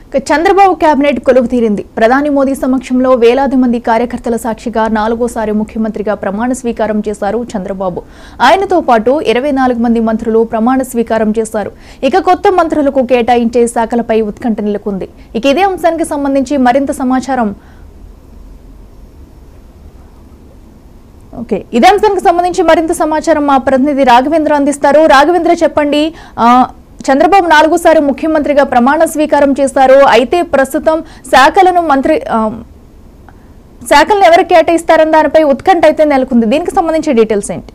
ఇక చంద్రబాబు కేబినెట్ కొలువు తీరింది ప్రధాని మోదీ సమక్షంలో వేలాది మంది కార్యకర్తల సాక్షిగా నాలుగోసారి ముఖ్యమంత్రిగా ప్రమాణ స్వీకారం చేశారు చంద్రబాబు ఆయనతో పాటు ఇరవై నాలుగు మంది మంత్రులు ప్రమాణ స్వీకారం చేశారు ఇక కొత్త మంత్రులకు కేటాయించే శాఖలపై ఉత్కంఠ నెలకొంది ఇక ఇదే అంశానికి సంబంధించి మరింత సమాచారం ఓకే ఇదే అంశానికి సంబంధించి మరింత సమాచారం మా ప్రతినిధి రాఘవేంద్ర అందిస్తారు రాఘవేంద్ర చెప్పండి ఆ, చంద్రబాబు నాలుగోసారి ముఖ్యమంత్రిగా ప్రమాణ స్వీకారం చేశారు అయితే ప్రస్తుతం శాఖలను మంత్రి ఆ, శాఖలను ఎవరికి కేటాయిస్తారని దానిపై ఉత్కంఠ అయితే నెలకొంది దీనికి సంబంధించి డీటెయిల్స్ ఏంటి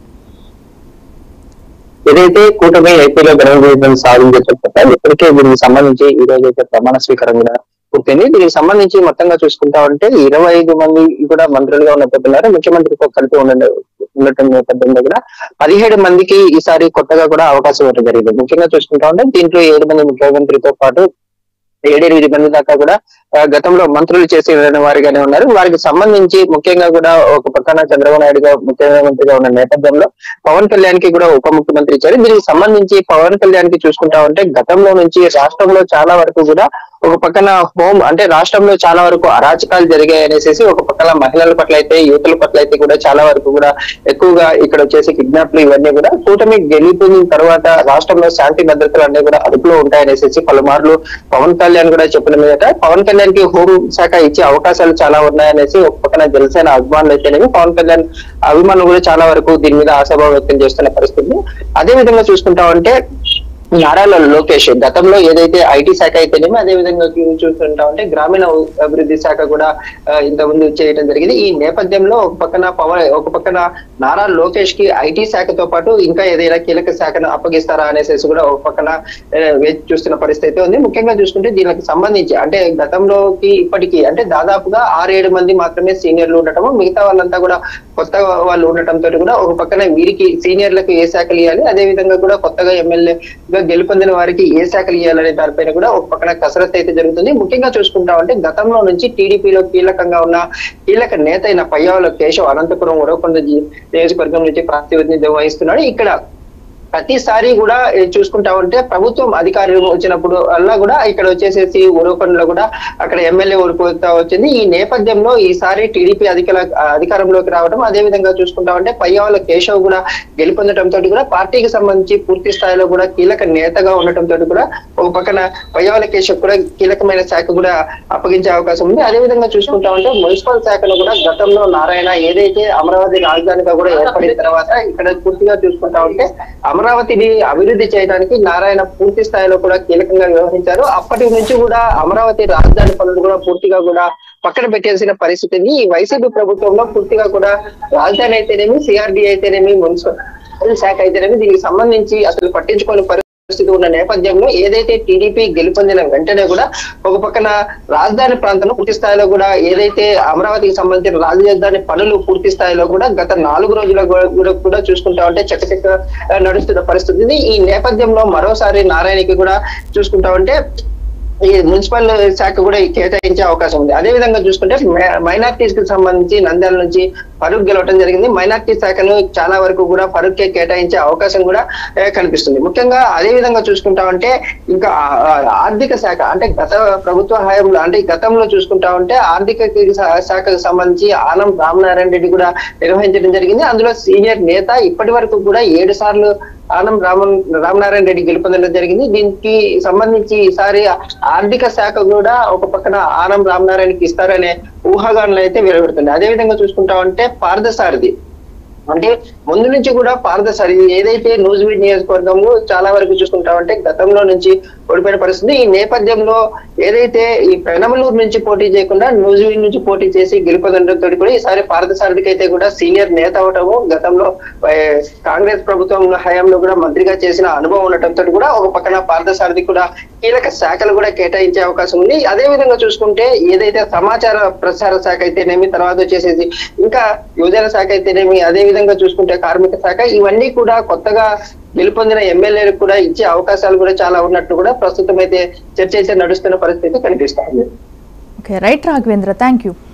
ఏదైతే కూటమి ఏపీలో ఘన విజయం సాధించే ఇప్పటికే దీనికి సంబంధించి ఈ రోజు అయితే ప్రమాణ స్వీకారం కూడా పూర్తయింది దీనికి సంబంధించి మొత్తంగా చూసుకుంటా ఉంటే ఇరవై ఐదు మంది కూడా మంత్రులుగా ఉన్నట్టున్నారు ముఖ్యమంత్రితో కలిపి ఉండ ఉండటం నేపథ్యంలో కూడా పదిహేడు మందికి ఈసారి కొత్తగా కూడా అవకాశం ఇవ్వడం జరిగింది ముఖ్యంగా చూసుకుంటా ఉంటే దీంట్లో ఏడు మంది ముఖ్యమంత్రితో పాటు ఏడెనిమిది మంది దాకా కూడా ఆ, గతంలో మంత్రులు చేసి వెళ్ళిన వారిగానే ఉన్నారు వారికి సంబంధించి ముఖ్యంగా కూడా ఒక పక్కన చంద్రబాబు నాయుడు గారు ముఖ్యమంత్రిగా ఉన్న నేపథ్యంలో పవన్ కళ్యాణ్ కి కూడా ఉప ముఖ్యమంత్రి ఇచ్చారు దీనికి సంబంధించి పవన్ కళ్యాణ్ కి చూసుకుంటా ఉంటే గతంలో నుంచి రాష్ట్రంలో చాలా వరకు కూడా ఒక పక్కన హోమ్ అంటే రాష్ట్రంలో చాలా వరకు అరాచకాలు జరిగాయి అనేసి ఒక పక్కన మహిళల పట్ల అయితే యువతుల పట్ల అయితే కూడా చాలా వరకు కూడా ఎక్కువగా ఇక్కడ వచ్చేసి కిడ్నాప్లు ఇవన్నీ కూడా కూటమి గెలిపిన తర్వాత రాష్ట్రంలో శాంతి భద్రతలు అన్ని కూడా అదుపులో ఉంటాయనేసి పలుమార్లు పవన్ కళ్యాణ్ కూడా చెప్పిన మీదట పవన్ కళ్యాణ్ కి హోం శాఖ ఇచ్చే అవకాశాలు చాలా ఉన్నాయనేసి ఒక పక్కన జనసేన అభిమానులు అయితేనేమి పవన్ కళ్యాణ్ అభిమానులు కూడా చాలా వరకు దీని మీద ఆశాభావం వ్యక్తం చేస్తున్న పరిస్థితి అదే విధంగా చూసుకుంటా ఉంటే నారాయణ లోకేష్ గతంలో ఏదైతే ఐటీ శాఖ అయితేనేమి అదే విధంగా చూస్తుంటా ఉంటే గ్రామీణ అభివృద్ధి శాఖ కూడా ఆ, ఇంతకుముందు చేయడం జరిగింది ఈ నేపథ్యంలో ఒక పక్కన పవన్ ఒక పక్కన నారా లోకేష్ కి ఐటీ శాఖతో పాటు ఇంకా ఏదైనా కీలక శాఖను అప్పగిస్తారా అనేసి కూడా ఒక పక్కన ఆ, వేచి చూస్తున్న పరిస్థితి ఉంది ముఖ్యంగా చూసుకుంటే దీనికి సంబంధించి అంటే గతంలోకి ఇప్పటికీ అంటే దాదాపుగా ఆరేడు మంది మాత్రమే సీనియర్లు ఉండటము మిగతా వాళ్ళంతా కూడా కొత్త వాళ్ళు ఉండటంతో కూడా ఒక పక్కన వీరికి సీనియర్లకు ఏ శాఖలు ఇవ్వాలి అదే విధంగా కూడా కొత్తగా ఎమ్మెల్యేగా గెలుపొందిన వారికి ఏ శాఖలు ఇవ్వాలనే దానిపైన కూడా ఒక పక్కన కసరత్తు అయితే జరుగుతుంది ముఖ్యంగా చూసుకుంటా ఉంటే గతంలో నుంచి టీడీపీలో కీలకంగా ఉన్న కీలక నేత అయిన పయ్యావుల కేశవ్ అనంతపురం ఉరవకొండ జి- నియోజకవర్గం నుంచి ప్రాతినిధ్యం వహిస్తున్నాడు ఇక్కడ ప్రతిసారి కూడా ఏ చూసుకుంటా ఉంటే ప్రభుత్వం అధికారులు వచ్చినప్పుడు అలా కూడా ఇక్కడ వచ్చేసేసి ఉరవకొండలో కూడా అక్కడ ఎమ్మెల్యే ఓడిపోతా వచ్చింది ఈ నేపథ్యంలో ఈసారి టీడీపీ అధికార అధికారంలోకి రావడం అదే విధంగా చూసుకుంటా ఉంటే పయ్యావుల కేశవ్ కూడా గెలుపొందడంతో కూడా పార్టీకి సంబంధించి పూర్తి స్థాయిలో కూడా కీలక నేతగా ఉండటంతో కూడా ఒక పక్కన పయ్యావుల కేశవ్ కూడా కీలకమైన శాఖ కూడా అప్పగించే అవకాశం ఉంది అదే విధంగా చూసుకుంటా ఉంటే మున్సిపల్ శాఖను కూడా గతంలో నారాయణ ఏదైతే అమరావతి రాజధానిగా కూడా ఏర్పడిన తర్వాత ఇక్కడ పూర్తిగా చూసుకుంటా ఉంటే అమరావతిని అభివృద్ధి చేయడానికి నారాయణ పూర్తి స్థాయిలో కూడా కీలకంగా వ్యవహరించారు అప్పటి నుంచి కూడా అమరావతి రాజధాని పనులు కూడా పూర్తిగా కూడా పక్కన పెట్టేసిన పరిస్థితి ఉంది. ఈ వైసీపీ ప్రభుత్వంలో పూర్తిగా కూడా రాజధాని అయితేనేమి సిఆర్డి అయితేనేమి మున్సిపల్ శాఖ అయితేనేమి దీనికి సంబంధించి అసలు పట్టించుకోని పరిస్థితి ఉన్న నేపథ్యంలో ఏదైతే టీడీపీ గెలుపొందిన వెంటనే కూడా ఒక పక్కన రాజధాని ప్రాంతంలో పూర్తి స్థాయిలో కూడా ఏదైతే అమరావతికి సంబంధించిన రాజధాని పనులు పూర్తి స్థాయిలో కూడా గత నాలుగు రోజుల కూడా కూడా చూసుకుంటా ఉంటే చక్కచక్క నడుస్తున్న పరిస్థితి ఉంది. ఈ నేపథ్యంలో మరోసారి నారాయణకి కూడా చూసుకుంటా ఉంటే ఈ మున్సిపల్ శాఖ కూడా కేటాయించే అవకాశం ఉంది అదే విధంగా చూసుకుంటే మైనార్టీస్ కి సంబంధించి నంద్యాల నుంచి ఫరూక్ గెలవడం జరిగింది మైనార్టీ శాఖను చాలా వరకు కూడా ఫరూక్ కే కేటాయించే అవకాశం కూడా ఏ, కనిపిస్తుంది ముఖ్యంగా అదే విధంగా చూసుకుంటా ఉంటే ఇంకా ఆ, ఆ, ఆర్థిక శాఖ అంటే గత ప్రభుత్వ హయాంలో అంటే గతంలో చూసుకుంటా ఉంటే ఆర్థిక శా- శాఖకు సంబంధించి ఆనం రామనారాయణ రెడ్డి కూడా నిర్వహించడం జరిగింది అందులో సీనియర్ నేత ఇప్పటి వరకు కూడా ఏడు సార్లు ఆనం రామన్ రామనారాయణ రెడ్డి గెలుపొందడం జరిగింది దీనికి సంబంధించి ఈసారి ఆర్థిక శాఖ కూడా ఒక పక్కన ఆనం రామనారాయణకి ఇస్తారనే ఊహాగానాలు అయితే వెలువడుతుంది అదే విధంగా చూసుకుంటా ఉంటే పార్థసారథి అంటే ముందు నుంచి కూడా పారదర్శి ఏదైతే నూజివీడ్ నియోజకవర్గంలో చాలా వరకు చూసుకుంటామంటే గతంలో నుంచి ఓడిపోయిన పరిస్థితి ఈ నేపథ్యంలో ఏదైతే ఈ పెనమలూరు నుంచి పోటీ చేయకుండా నూజివీడ్ నుంచి పోటీ చేసి గెలుపొందడంతో కూడా ఈసారి పారదసారథికి అయితే కూడా సీనియర్ నేత అవటము గతంలో ఏ, కాంగ్రెస్ ప్రభుత్వం హయాంలో కూడా మంత్రిగా చేసిన అనుభవం ఉండటంతో కూడా ఒక పక్కన పారదసారథి కూడా కీలక శాఖలు కూడా కేటాయించే అవకాశం ఉంది అదే విధంగా చూసుకుంటే ఏదైతే సమాచార ప్రసార శాఖ అయితేనేమి తర్వాత వచ్చేసేసి ఇంకా యువజన శాఖ అయితేనేమి అదే విధంగా చూసుకుంటే కార్మిక శాఖ ఇవన్నీ కూడా కొత్తగా గెలుపొందిన ఎమ్మెల్యేలకు కూడా ఇచ్చే అవకాశాలు కూడా చాలా ఉన్నట్టు కూడా ప్రస్తుతం అయితే చర్చ అయితే నడుస్తున్న పరిస్థితి కనిపిస్తుంది okay right Raghavendra thank you